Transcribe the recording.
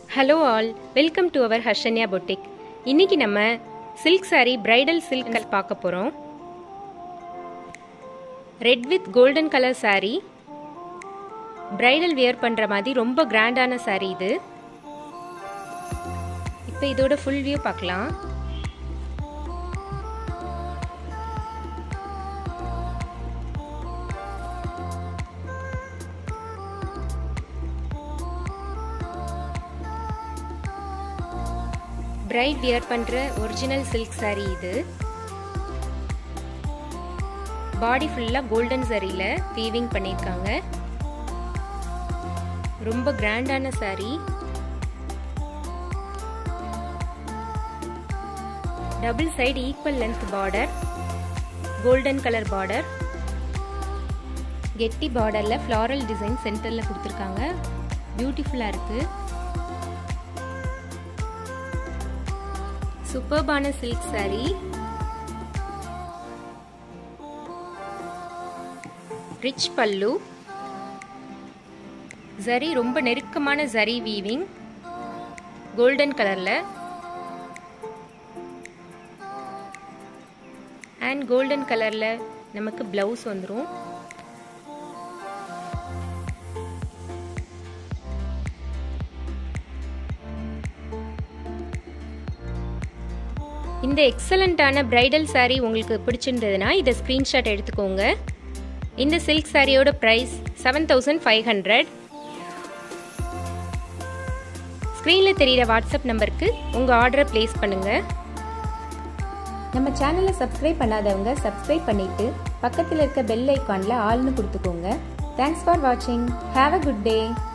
hello all welcome to our Harshanya boutique இன்னைக்கு நம்ம silk saree bridal silk பார்க்க போகிறோம் red with golden colour saree bridal wear பண்ணுற மாதிரி ரொம்ப கிராண்டான saree இது இப்போ இதோட ஃபுல் வியூ பார்க்கலாம் பிரைட் வியர் பண்ணுற ஒரிஜினல் சில்க் saree இது பாடி ஃபுல்லாக கோல்டன் சரியில் வீவிங் பண்ணியிருக்காங்க ரொம்ப கிராண்டான saree double side equal length border golden colour border கெட்டி பார்டரில் ஃப்ளாரல் டிசைன் சென்டரில் கொடுத்துருக்காங்க பியூட்டிஃபுல்லாக இருக்குது சூப்பர்பான சில்க் saree ரிச் பல்லு ஜரி ரொம்ப நெருக்கமான ஜரி வீவிங் கோல்டன் கலர்ல அண்ட் கோல்டன் கலர்ல நமக்கு பிளவுஸ் வந்துடும் இந்த எக்ஸலண்ட்டான பிரைடல் saree உங்களுக்கு பிடிச்சிருந்ததுன்னா இதை ஸ்க்ரீன்ஷாட் எடுத்துக்கோங்க இந்த சில்க் சாரியோட price seven thousand five hundred ஸ்க்ரீனில் தெரிகிற வாட்ஸ்அப் நம்பருக்கு உங்கள் ஆர்டரை ப்ளேஸ் பண்ணுங்கள் நம்ம சேனலை சப்ஸ்கிரைப் பண்ணாதவங்க சப்ஸ்கிரைப் பண்ணிட்டு பக்கத்தில் இருக்க பெல் ஐக்கானில் ஆல்னு கொடுத்துக்கோங்க தேங்க்ஸ் ஃபார் வாட்சிங் ஹாவ் அ குட் டே